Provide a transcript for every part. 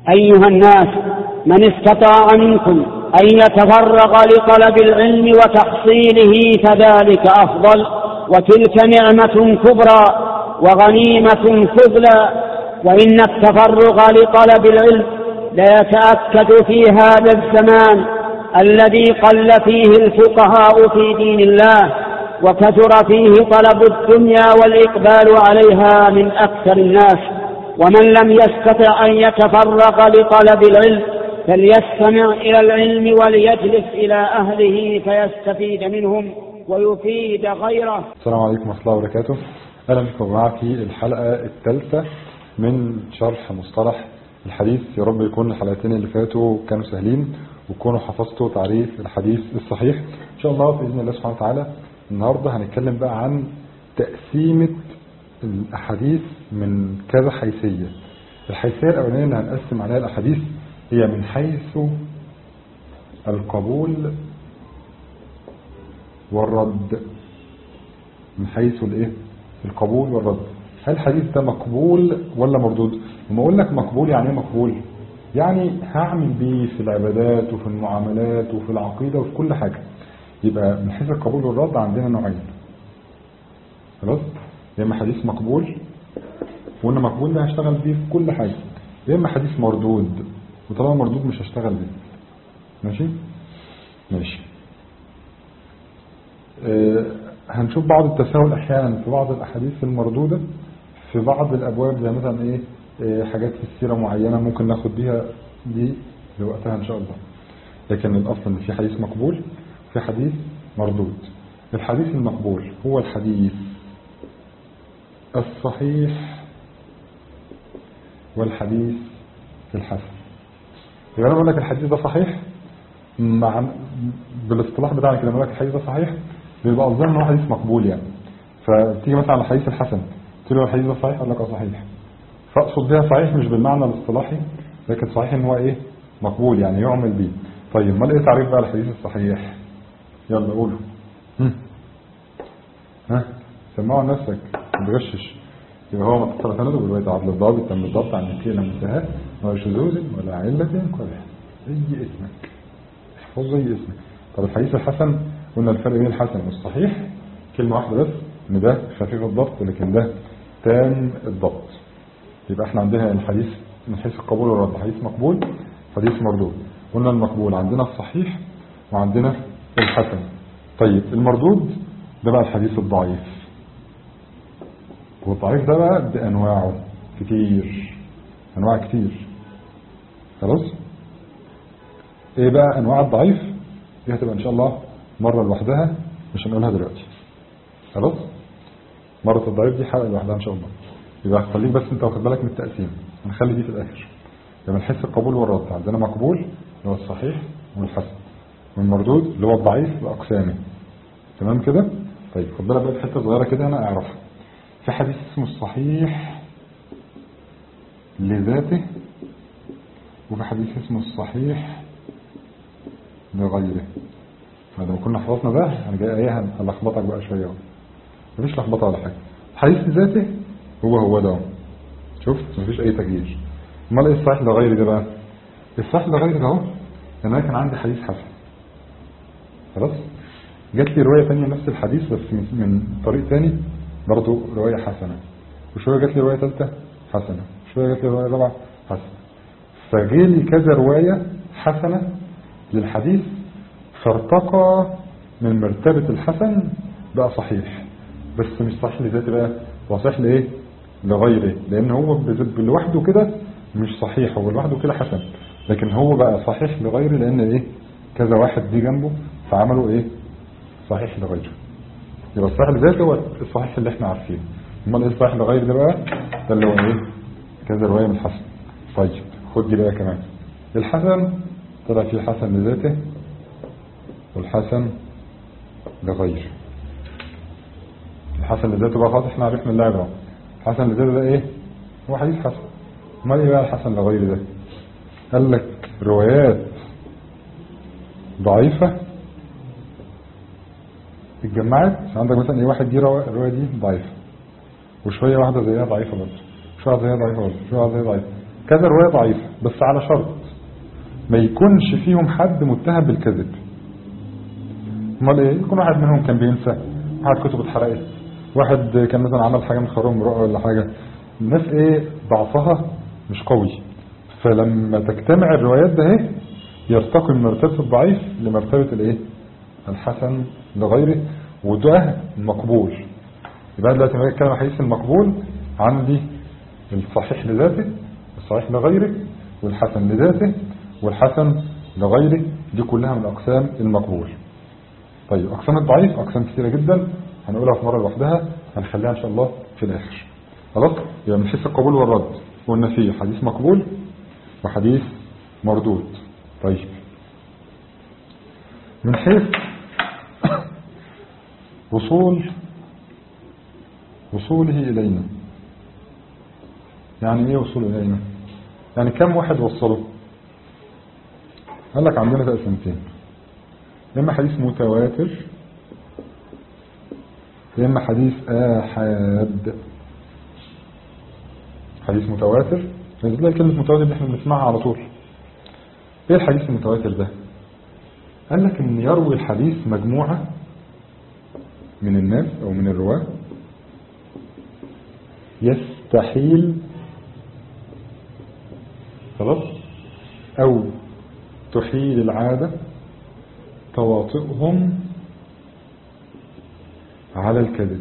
أيها الناس من استطاع منكم أن يتفرغ لطلب العلم وتحصيله فذلك أفضل وتلك نعمة كبرى وغنيمة فضلى وإن التفرغ لطلب العلم ليتأكد في هذا الزمان الذي قل فيه الفقهاء في دين الله وكثر فيه طلب الدنيا والإقبال عليها من أكثر الناس ومن لم يستطع أن يتفرغ لطلب العلم فليستمع إلى العلم وليجلس إلى أهله فيستفيد منهم ويفيد غيره السلام عليكم ورحمة الله وبركاته أهلا بكم معي في الحلقة الثالثة من شرح مصطلح الحديث يا رب يكون الحلقتين اللي فاتوا كانوا سهلين وتكونوا حفظتوا تعريف الحديث الصحيح إن شاء الله بإذن الله سبحانه وتعالى النهاردة هنتكلم بقى عن تقسيمة الأحاديث من كذا حيثية الحيثية الأولانية اللي هنقسم عليها الأحاديث هي من حيث القبول والرد من حيث الايه القبول والرد هل الحديث ده مقبول ولا مردود لما اقول لك مقبول يعني ايه مقبول يعني هعمل بيه في العبادات وفي المعاملات وفي العقيدة وفي كل حاجة يبقى من حيث القبول والرد عندنا نوعين خلاص يا اما حديث مقبول وقلنا مقبول ده هشتغل بيه في كل حاجة يا اما حديث مردود وطالما مردود مش هشتغل بيه ماشي ماشي آه هنشوف بعض التساهل احيانا في بعض الاحاديث المردودة في بعض الابواب زي مثلا ايه آه حاجات في السيرة معينة ممكن ناخد بيها دي لوقتها ان شاء الله لكن الاصل ان في حديث مقبول في حديث مردود الحديث المقبول هو الحديث الصحيح والحديث الحسن يبقى انا بقول لك الحديث ده صحيح مع بالاصطلاح بتاعنا كده بقول لك الحديث ده صحيح بيبقى قصدنا ان هو حديث مقبول يعني فتيجي مثلا على الحديث الحسن تقول له الحديث ده صحيح اقول لك اه صحيح فاقصد بيها صحيح مش بالمعنى الاصطلاحي لكن صحيح ان هو ايه مقبول يعني يعمل بيه طيب امال ايه تعريف بقى الحديث الصحيح يلا قولوا ها سمعوا نفسك ما تغشش يبقى هو متصل سنده بالرواية عدل الضابط تم الضبط عن نكيل لم انتهاء ولا شذوذ ولا علة ولا زي اسمك احفظ زي اسمك طب الحديث الحسن قلنا الفرق بين الحسن والصحيح كلمة واحدة بس ان ده خفيف الضبط لكن ده تام الضبط يبقى احنا عندنا الحديث من حيث القبول والرد حديث مقبول حديث مردود قلنا المقبول عندنا الصحيح وعندنا الحسن طيب المردود ده بقى الحديث الضعيف والضعيف ده بقى بأنواعه كتير أنواع كتير خلاص ايه بقى أنواع الضعيف دي هتبقى إن شاء الله مرة لوحدها مش هنقولها دلوقتي خلاص مرة الضعيف دي حلقة لوحدها إن شاء الله يبقى خليك بس انت واخد بالك من التقسيم هنخلي دي في الآخر يبقى نحس القبول والرد عندنا مقبول اللي هو الصحيح والحسن والمردود اللي هو الضعيف بأقسامه تمام كده طيب خد بالك بقى في حته صغيره كده انا اعرفها في حديث اسمه الصحيح لذاته وفي حديث اسمه الصحيح لغيره لو كنا حفظنا ده انا جاي ايه هلخبطك بقى شويه مفيش لخبطه ولا حاجه الحديث لذاته هو هو ده شفت مفيش اي تغيير امال ايه الصحيح لغيره ده بقى الصحيح لغيره ده اهو انا كان عندي حديث حسن خلاص جات لي روايه ثانيه نفس الحديث بس من طريق ثاني برضه رواية حسنة وشوية جات لي رواية ثالثة حسنة وشوية جات لي رواية رابعة حسنة فجيلي كذا رواية حسنة للحديث فارتقى من مرتبة الحسن بقى صحيح بس مش صحيح لذاته بقى هو صحيح لايه لغيره لان هو لوحده كده مش صحيح هو لوحده كده حسن لكن هو بقى صحيح لغيره لان ايه كذا واحد دي جنبه فعملوا ايه صحيح لغيره يبقى الصحيح لذاته هو الصحيح اللي احنا عارفينه امال ايه الصحيح لغير ده بقى ده اللي هو ايه كذا روايه من الحسن طيب خد دي بقى كمان الحسن طلع فيه حسن لذاته والحسن لغيره الحسن لذاته بقى خلاص احنا عرفنا اللعبه اهو الحسن لذاته ده ايه هو حديث حسن امال ايه بقى الحسن لغير ده قال لك روايات ضعيفه اتجمعت عندك مثلا ايه واحد دي الروايه دي ضعيفه وشويه واحده زيها ضعيفه برضه شويه زيها ضعيفه برضه شويه زيها ضعيفه كذا رواية ضعيفة بس على شرط ما يكونش فيهم حد متهم بالكذب امال ايه يكون واحد منهم كان بينسى واحد كتب اتحرقت واحد كان مثلا عمل حاجة من خروم امرأة ولا حاجة الناس ايه ضعفها مش قوي فلما تجتمع الروايات ده ايه يرتقي من مرتبة الضعيف لمرتبة الايه الحسن لغيره وده مقبول يبقى دلوقتي لما اتكلم عن حديث المقبول عندي الصحيح لذاته الصحيح لغيره والحسن لذاته والحسن لغيره دي كلها من أقسام المقبول طيب أقسام الضعيف أقسام كثيرة جدا هنقولها في مرة لوحدها هنخليها إن شاء الله في الآخر خلاص يبقى من حيث القبول والرد قلنا فيه حديث مقبول وحديث مردود طيب من حيث وصول وصوله إلينا يعني ايه وصوله إلينا يعني كم واحد وصله قال لك عندنا تقسيمتين إما حديث متواتر إما حديث آحاد حديث متواتر نزل لها كلمة متواتر اللي احنا بنسمعها على طول ايه الحديث المتواتر ده قال لك ان يروي الحديث مجموعة من الناس او من الرواة يستحيل خلاص او تحيل العادة تواطئهم على الكذب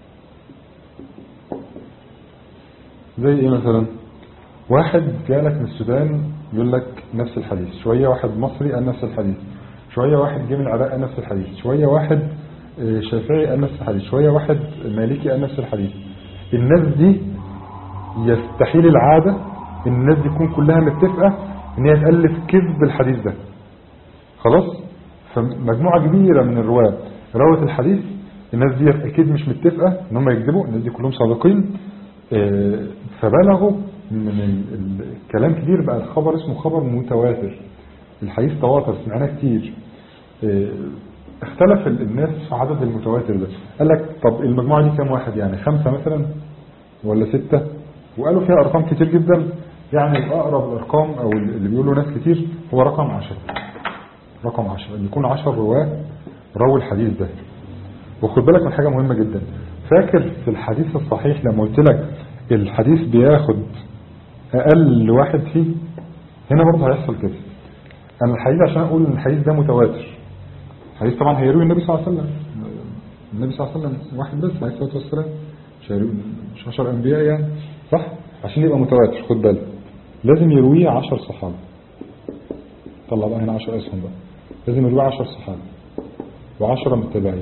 زي ايه مثلا واحد جالك من السودان يقول لك نفس الحديث شوية واحد مصري قال نفس الحديث شوية واحد جه من العراق قال نفس الحديث شوية واحد شافعي قال نفس الحديث شوية واحد مالكي قال نفس الحديث الناس دي يستحيل العادة الناس دي تكون كلها متفقة ان هي تألف كذب الحديث ده خلاص فمجموعة كبيرة من الرواة روت الحديث الناس دي اكيد مش متفقة ان هم يكذبوا الناس دي كلهم صادقين فبلغوا من الكلام كتير بقى الخبر اسمه خبر متواتر الحديث تواتر سمعناه كتير اختلف الناس في عدد المتواتر ده قال لك طب المجموعة دي كام واحد يعني خمسة مثلا ولا ستة وقالوا فيها ارقام كتير جدا يعني اقرب الارقام او اللي بيقولوا ناس كتير هو رقم عشرة رقم عشرة اللي يكون عشر رواه رووا الحديث ده وخد بالك من حاجة مهمة جدا فاكر في الحديث الصحيح لما قلت لك الحديث بياخد اقل واحد فيه هنا برضه هيحصل كده انا الحديث عشان اقول ان الحديث ده متواتر الحديث طبعا هيروي النبي صلى الله عليه وسلم النبي صلى الله عليه وسلم واحد بس عليه الصلاه والسلام مش هيروي مش 10 انبياء يعني صح عشان يبقى متواتر خد بالك لازم يرويه 10 صحابه طلع بقى هنا 10 اسهم بقى لازم يرويه 10 صحابه و10 من التابعين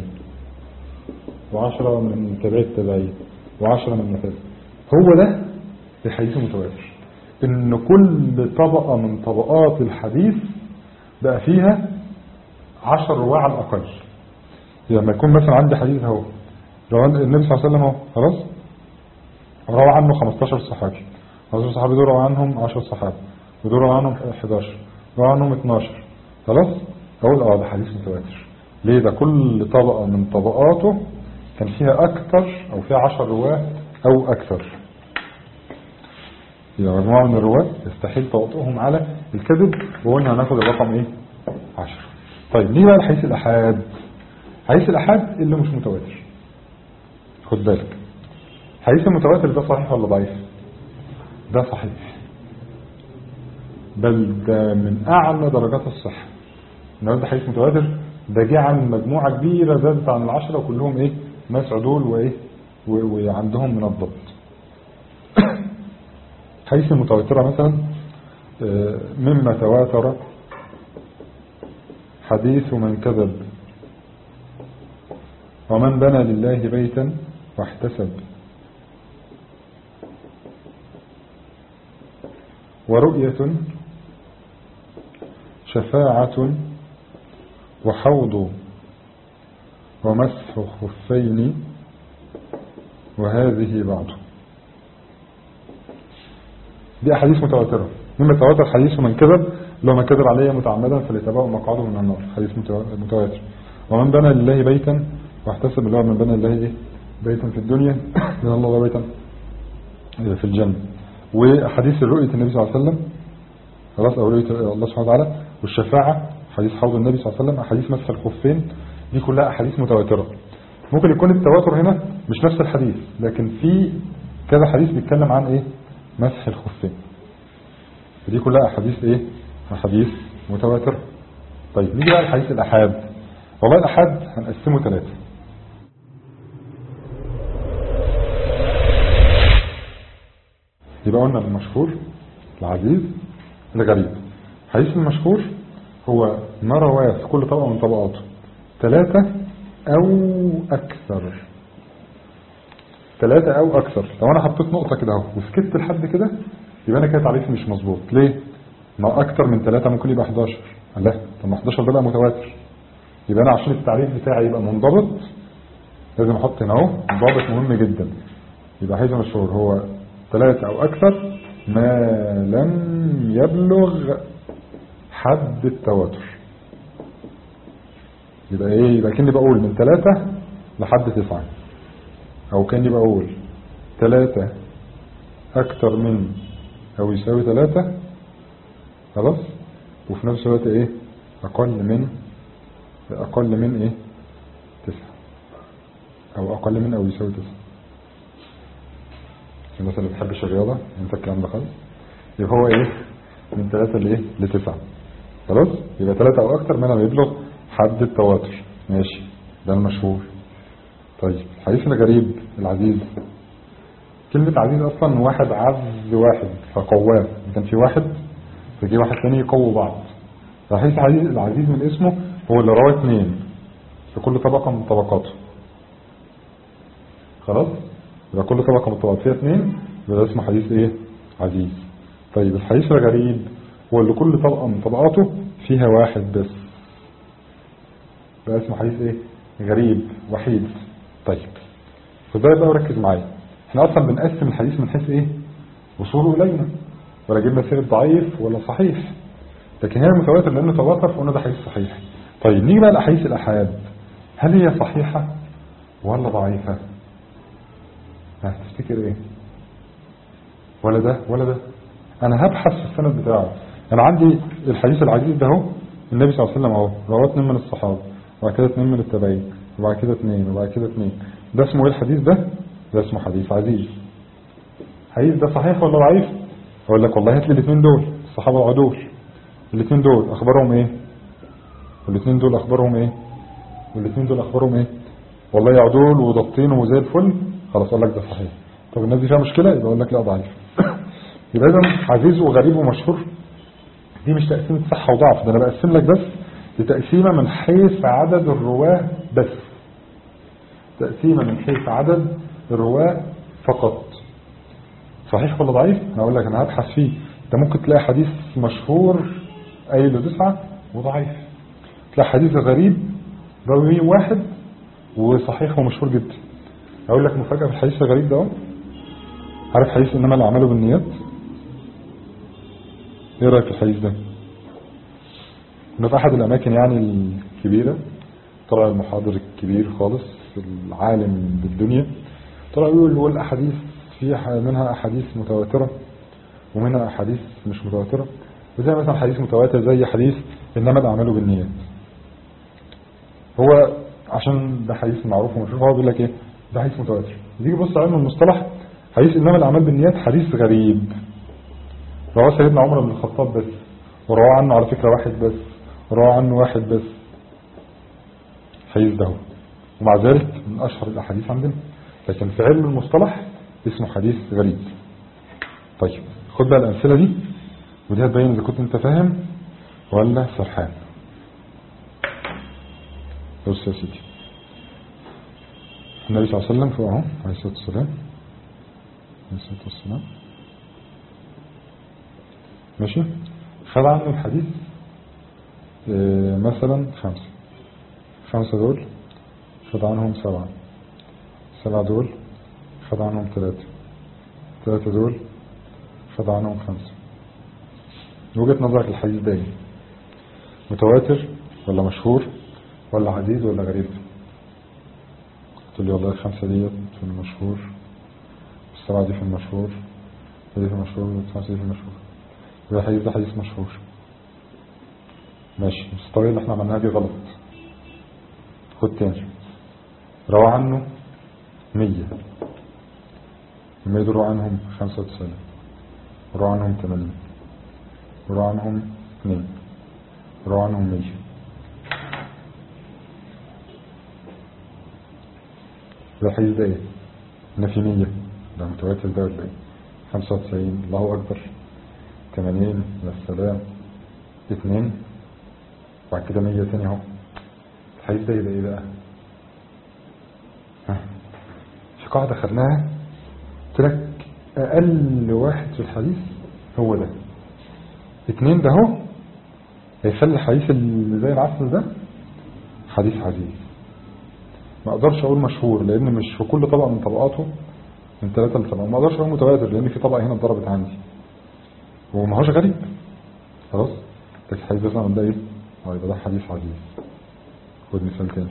و10 من تابعي التابعين و10 من المثال هو ده الحديث المتواتر ان كل طبقة من طبقات الحديث بقى فيها عشر رواة على الأقل لما يكون مثلا عندي حديث اهو لو النبي صلى الله عليه وسلم اهو خلاص روى عنه 15 صحابي 15 صحابي دول روى عنهم 10 صحابي ودول روى عنهم 11 روى عنهم 12 خلاص اقول اه ده حديث متواتر ليه ده كل طبقة من طبقاته كان فيها اكتر او فيها 10 رواه او اكثر يبقى مجموعة من الرواة يستحيل تواطئهم على الكذب وقلنا هناخد الرقم ايه 10 طيب ليه بقى الحديث الاحاد حديث الاحاد اللي مش متواتر خد بالك حديث المتواتر ده صحيح ولا ضعيف ده صحيح بل ده من اعلى درجات الصحة النهارده ده حديث متواتر ده جه عن مجموعة كبيرة زادت عن العشرة وكلهم ايه ناس عدول وايه وعندهم من الضبط حيث المتواترة مثلا مما تواتر حديث من كذب ومن بنى لله بيتا واحتسب ورؤية شفاعة وحوض ومسح خفين وهذه بعض دي أحاديث متواترة مما تواتر حديث من كذب لو من كذب عليه متعمدا فليتبعوا مقعده من النار حديث متواتر ومن بنى لله بيتا واحتسب اللي هو من بنى لله ايه بيتا في الدنيا من الله بيتا في الجنة وأحاديث رؤية النبي صلى الله عليه وسلم خلاص أو رؤية الله سبحانه وتعالى والشفاعة حديث حوض النبي صلى الله عليه وسلم أحاديث مسح الخفين دي كلها أحاديث متواترة ممكن يكون التواتر هنا مش نفس الحديث لكن في كذا حديث بيتكلم عن ايه مسح الخفين دي كلها أحاديث ايه أحاديث متواترة طيب نيجي بقى الحديث الأحاد والله الأحاد هنقسمه ثلاثة يبقى قلنا المشهور العزيز الغريب الحديث المشهور هو ما رواه في كل طبقة من طبقاته ثلاثة أو أكثر ثلاثة أو أكثر لو أنا حطيت نقطة كده اهو وسكت لحد كده يبقى أنا كده تعريفي مش مظبوط ليه؟ ما أكثر من ثلاثة ممكن يبقى 11 لا طب ما 11 ده بقى متواتر يبقى أنا عشان التعريف بتاعي يبقى منضبط لازم أحط هنا أهو ضابط مهم جدا يبقى حيث مشهور هو ثلاثة أو أكثر ما لم يبلغ حد التواتر يبقى ايه يبقى كني بقول من ثلاثة لحد تسعة او كني بقول ثلاثة اكتر من او يساوي ثلاثة خلاص وفي نفس الوقت ايه اقل من اقل من ايه تسعة او اقل من او يساوي تسعة الناس اللي بتحبش الرياضة انت الكلام ده خالص يبقى هو ايه من ثلاثة لايه لتسعة خلاص يبقى ثلاثة او اكتر منها يبلغ حد التواتر ماشي ده المشهور طيب الحديث الغريب العزيز كلمة عزيز اصلا واحد عز واحد فقواه كان في واحد فجي واحد تاني يقووا بعض فحديث العزيز العزيز من اسمه هو اللي رواه اثنين في كل طبقة من طبقاته خلاص يبقى كل طبقة من طبقات فيها اثنين يبقى ده اسمه حديث ايه عزيز طيب الحديث الغريب هو اللي كل طبقة من طبقاته فيها واحد بس ده اسمه حديث ايه غريب وحيد طيب فده بقى ركز معايا احنا اصلا بنقسم الحديث من حيث ايه وصوله الينا ولا جبنا سيرة ضعيف ولا صحيح لكن هنا متواتر لانه تواتر فقلنا ده حديث صحيح طيب نيجي بقى الاحاديث الاحاد هل هي صحيحة ولا ضعيفة هتفتكر ايه ولا ده ولا ده انا هبحث في السند بتاعه انا عندي الحديث العزيز ده اهو النبي صلى الله عليه وسلم اهو رواه اثنين من الصحابه وبعد كده اثنين من التابعين وبعد كده اثنين وبعد كده اثنين ده اسمه ايه الحديث ده ده اسمه حديث عزيز حديث ده صحيح ولا ضعيف اقول لك والله هات لي الاثنين دول الصحابه العدول الاثنين دول اخبارهم ايه والاثنين دول اخبارهم ايه والاثنين دول اخبارهم ايه والله عدول وضبطين وزي الفل خلاص اقول لك ده صحيح طب الناس دي فيها مشكله يبقى اقول لك لا ضعيف يبقى اذا عزيز وغريب ومشهور دي مش تقسيمه صحه وضعف ده انا بقسم لك بس لتقسيمه من حيث عدد الرواه بس تقسيمه من حيث عدد الرواه فقط صحيح ولا ضعيف انا اقول لك انا هبحث فيه انت ممكن تلاقي حديث مشهور قايل تسعة وضعيف تلاقي حديث غريب راوي واحد وصحيح ومشهور جدا اقول لك مفاجأة في الحديث الغريب ده عارف حديث انما الاعمال بالنيات ايه رايك في الحديث ده انه في احد الاماكن يعني الكبيرة طلع المحاضر الكبير خالص في العالم بالدنيا طلع يقول هو الاحاديث في منها احاديث متواترة ومنها احاديث مش متواترة وزي مثلا حديث متواتر زي حديث انما الاعمال بالنيات هو عشان ده حديث معروف ومشهور هو بيقول لك ايه ده حديث متواتر تيجي بص علم المصطلح حديث انما الاعمال بالنيات حديث غريب رواه سيدنا عمر بن الخطاب بس ورواه عنه على فكرة واحد بس ورواه عنه واحد بس حديث ده ومع ذلك من اشهر الاحاديث عندنا لكن في علم المصطلح اسمه حديث غريب طيب خد بقى الامثله دي ودي هتبين اذا كنت انت فاهم ولا سرحان بص يا سيدي النبي صلى الله عليه وسلم فوق اهو عليه الصلاه والسلام عليه الصلاه والسلام ماشي خد عنه الحديث اه مثلا خمسة خمسة دول خد عنهم سبعة سبعة دول خد عنهم ثلاثة ثلاثة دول خد عنهم خمسة وجهة نظرك الحديث ده ايه متواتر ولا مشهور ولا عزيز ولا غريب تقول لي والله الخمسة ديت في المشهور السبعة دي في المشهور حديث مشهور حديث مشهور يبقى الحديث ده حديث مشهور ماشي بس الطريقة اللي احنا عملناها دي غلط خد تاني روى عنه مية المية دول روى عنهم خمسة وتسعين روى عنهم تمانين روى عنهم اثنين روى عنهم مية ده الحديث ده ايه؟ هنا في مية ده متواتر ده ولا ايه؟ خمسة وتسعين الله أكبر تمانين يا سلام اتنين بعد كده مية تاني اهو الحديث ده يبقى ايه بقى؟ ها في قاعدة خدناها قلت لك أقل واحد في الحديث هو ده اتنين ده اهو هيخلي الحديث اللي زي العسل ده حديث عزيز ما اقدرش اقول مشهور لان مش في كل طبقة من طبقاته من ثلاثة لسبعة ما اقدرش اقول متواتر لان في طبقة هنا اتضربت عندي وما هوش غريب خلاص لكن الحديث ده ده ايه اه يبقى ده حديث عزيز خد مثال تاني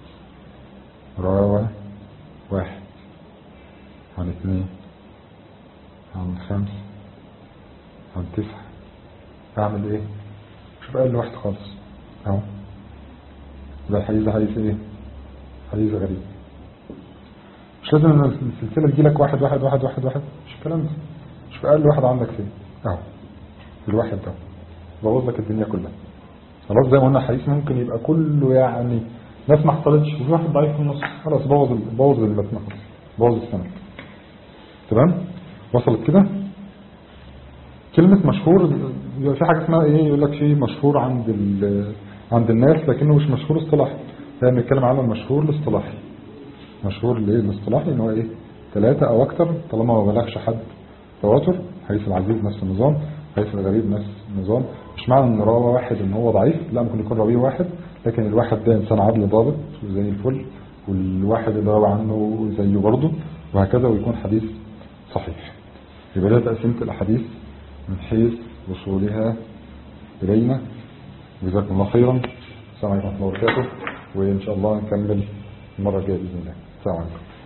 روى واحد عن اثنين عن خمس عن تسعة اعمل ايه شوف اقل واحد خالص اهو ده الحديث ده حديث ايه حديث غريب مش لازم ان السلسلة تجيلك واحد واحد واحد واحد واحد مش الكلام ده شوف اقل واحد عندك فين اهو الواحد ده بوظ لك الدنيا كلها خلاص زي ما قلنا الحديث ممكن يبقى كله يعني ناس ما حصلتش وفي واحد ضعيف في النص خلاص بوظ بوظ المتن خلاص بوظ السند تمام وصلت كده كلمة مشهور في حاجة اسمها ايه يقول لك في مشهور عند عند الناس لكنه مش مشهور اصطلاحي يعني بنتكلم على المشهور الاصطلاحي مشهور ليه الاصطلاحي ان هو ايه ثلاثة او اكتر طالما ما بلغش حد تواتر حديث العزيز نفس النظام حديث الغريب نفس النظام مش معنى ان راوي واحد ان هو ضعيف لا ممكن يكون راوي واحد لكن الواحد ده انسان عدل ضابط زي الفل والواحد اللي روى عنه زيه برضه وهكذا ويكون حديث صحيح يبقى ده تقسيمة الاحاديث من حيث وصولها الينا جزاكم الله خيرا السلام عليكم ورحمه الله وبركاته وان شاء الله نكمل المره الجايه باذن الله السلام عليكم